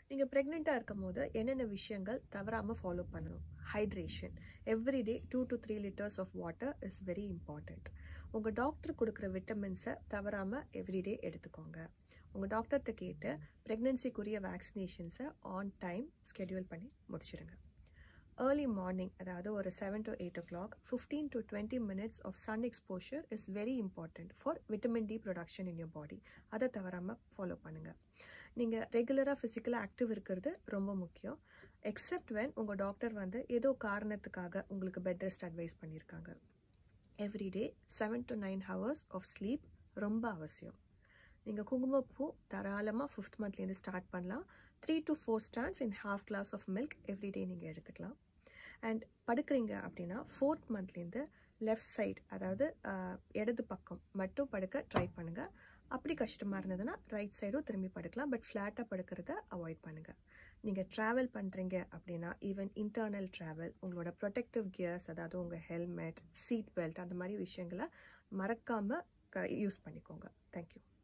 நீங்கள் ப்ரெக்னெண்ட்டாக இருக்கும் போது என்னென்ன விஷயங்கள் தவறாமல் ஃபாலோ பண்ணணும் hydration every day two to three litres of water is very important உங்கள் டாக்டர் கொடுக்குற விட்டமின்ஸை தவறாமல் எவ்ரிடே எடுத்துக்கோங்க உங்கள் டாக்டர்கிட்ட கேட்டு ப்ரெக்னென்சிக்குரிய வேக்சினேஷன்ஸை ஆன் டைம் ஸ்கெடியூல் பண்ணி முடிச்சிடுங்க ஏர்லி மார்னிங் அதாவது ஒரு seven to eight o'clock fifteen to twenty minutes of sun exposure is very important for vitamin D production in your body அதை தவறாமல் ஃபாலோ பண்ணுங்கள் நீங்கள் ரெகுலராக ஃபிசிக்கலாக ஆக்டிவ் இருக்கிறது ரொம்ப முக்கியம் எக்ஸப்ட் வென் உங்கள் டாக்டர் வந்து ஏதோ காரணத்துக்காக உங்களுக்கு பெட் ரெஸ்ட் அட்வைஸ் பண்ணியிருக்காங்க every day seven to nine hours of sleep ரொம்ப அவசியம் நீங்கள் குங்குமப்பூ தாராளமாக ஃபிஃப்த் மந்த்லேருந்து ஸ்டார்ட் பண்ணலாம் three to four strands in half glass of milk every day நீங்கள் எடுத்துக்கலாம் அண்ட் படுக்கிறீங்க அப்படின்னா ஃபோர்த் மந்த்லேருந்து லெஃப்ட் சைட் அதாவது ஆஹ், இடது பக்கம் மட்டும் படுக்க ட்ரை பண்ணுங்கள் அப்படி கஷ்டமாக இருந்ததுன்னா ரைட் சைடும் திரும்பி படுக்கலாம் பட் ஃப்ளாட்டாக படுக்கிறத அவாய்ட் பண்ணுங்கள் நீங்கள் ட்ராவல் பண்ணுறீங்க அப்படின்னா ஈவன் இன்டர்னல் ட்ராவல் உங்களோட ப்ரொடெக்டிவ் கியர்ஸ் அதாவது உங்கள் ஹெல்மெட் சீட் பெல்ட் அந்த மாதிரி விஷயங்களை மறக்காமல் க யூஸ் பண்ணிக்கோங்க தேங்க்யூ